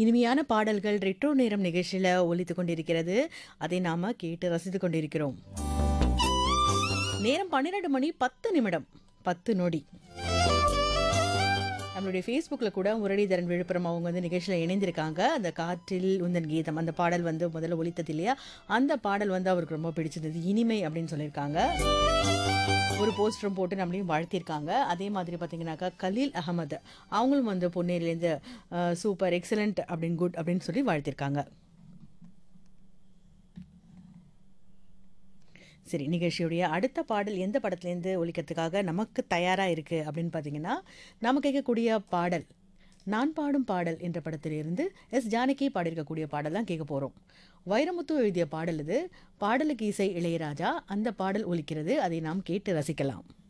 இனிமையான பாடல்கள் ரெட்ரோ நேரம் நிகழ்ச்சியில் ஒலித்து கொண்டிருக்கிறது அதை நாம கேட்டு ரசித்து கொண்டிருக்கிறோம் நேரம் பன்னிரெண்டு மணி பத்து நிமிடம் பத்து நொடி நம்மளுடைய ஃபேஸ்புக்கில் கூட முரளிதரன் விழுப்புரம் அவங்க வந்து நிகழ்ச்சியில் இணைந்திருக்காங்க அந்த காற்றில் உந்தன் கீதம் அந்த பாடல் வந்து முதல்ல ஒலித்தது இல்லையா அந்த பாடல் வந்து அவருக்கு ரொம்ப பிடிச்சிருந்தது இனிமை அப்படின்னு சொல்லியிருக்காங்க ஒரு போஸ்டரும் போட்டு நம்மளையும் வாழ்த்தியிருக்காங்க அதே மாதிரி பார்த்தீங்கன்னாக்கா கலீல் அகமது அவங்களும் வந்து பொன்னேரிலேருந்து சூப்பர் எக்ஸலண்ட் அப்படின்னு குட் அப்படின்னு சொல்லி வாழ்த்திருக்காங்க சரி நிகழ்ச்சியுடைய அடுத்த பாடல் எந்த படத்துலேருந்து ஒலிக்கிறதுக்காக நமக்கு தயாராக இருக்குது அப்படின்னு பார்த்தீங்கன்னா நம்ம கேட்கக்கூடிய பாடல் நான் பாடும் பாடல் என்ற படத்திலிருந்து எஸ் ஜானகி பாடியிருக்கக்கூடிய பாடல் தான் கேட்க போகிறோம் வைரமுத்து எழுதிய பாடல் இது பாடலுக்கு இசை இளையராஜா அந்த பாடல் ஒலிக்கிறது அதை நாம் கேட்டு ரசிக்கலாம்